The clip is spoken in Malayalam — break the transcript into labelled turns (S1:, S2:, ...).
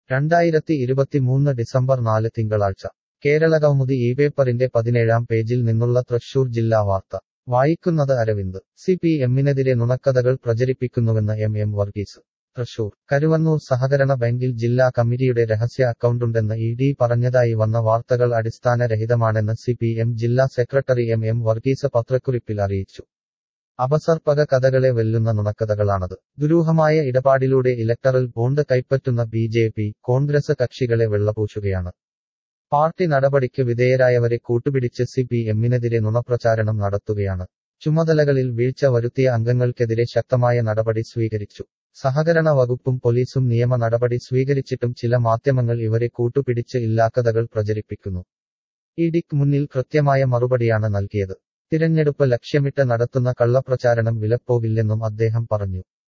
S1: രണ്ടായിരത്തി ഇരുപത്തിമൂന്ന് ഡിസംബർ നാല് തിങ്കളാഴ്ച കേരള കൗമുദി ഈ പേപ്പറിന്റെ പതിനേഴാം പേജിൽ നിന്നുള്ള തൃശൂർ ജില്ലാ വാർത്ത വായിക്കുന്നത് അരവിന്ദ് സി പി എമ്മിനെതിരെ നുണക്കഥകൾ പ്രചരിപ്പിക്കുന്നുവെന്ന് എം എം വർഗീസ് തൃശൂർ കരുവന്നൂർ സഹകരണ ബാങ്കിൽ ജില്ലാ കമ്മിറ്റിയുടെ രഹസ്യ അക്കൗണ്ടുണ്ടെന്ന് ഇ ഡി പറഞ്ഞതായി വന്ന വാർത്തകൾ അടിസ്ഥാനരഹിതമാണെന്ന് സി പി എം ജില്ലാ സെക്രട്ടറി എം എം വർഗീസ് പത്രക്കുറിപ്പിൽ അറിയിച്ചു അപസർപ്പക കഥകളെ വെല്ലുന്ന നുണക്കഥകളാണത് ദുരൂഹമായ ഇടപാടിലൂടെ ഇലക്ടറൽ ബോണ്ട് കൈപ്പറ്റുന്ന ബി ജെ പി കോൺഗ്രസ് കക്ഷികളെ വെള്ളപൂശുകയാണ് പാർട്ടി നടപടിക്ക് വിധേയരായവരെ കൂട്ടുപിടിച്ച് സി പി എമ്മിനെതിരെ നുണപ്രചാരണം നടത്തുകയാണ് ചുമതലകളിൽ വീഴ്ച വരുത്തിയ അംഗങ്ങൾക്കെതിരെ ശക്തമായ നടപടി സ്വീകരിച്ചു സഹകരണ വകുപ്പും പോലീസും നിയമ നടപടി സ്വീകരിച്ചിട്ടും ചില മാധ്യമങ്ങൾ ഇവരെ കൂട്ടുപിടിച്ച് ഇല്ലാക്കഥകൾ പ്രചരിപ്പിക്കുന്നു ഇഡിക്ക് മുന്നിൽ കൃത്യമായ മറുപടിയാണ് നൽകിയത് തിരഞ്ഞെടുപ്പ് ലക്ഷ്യമിട്ട് നടത്തുന്ന കള്ളപ്രചാരണം വിലപ്പോകില്ലെന്നും അദ്ദേഹം പറഞ്ഞു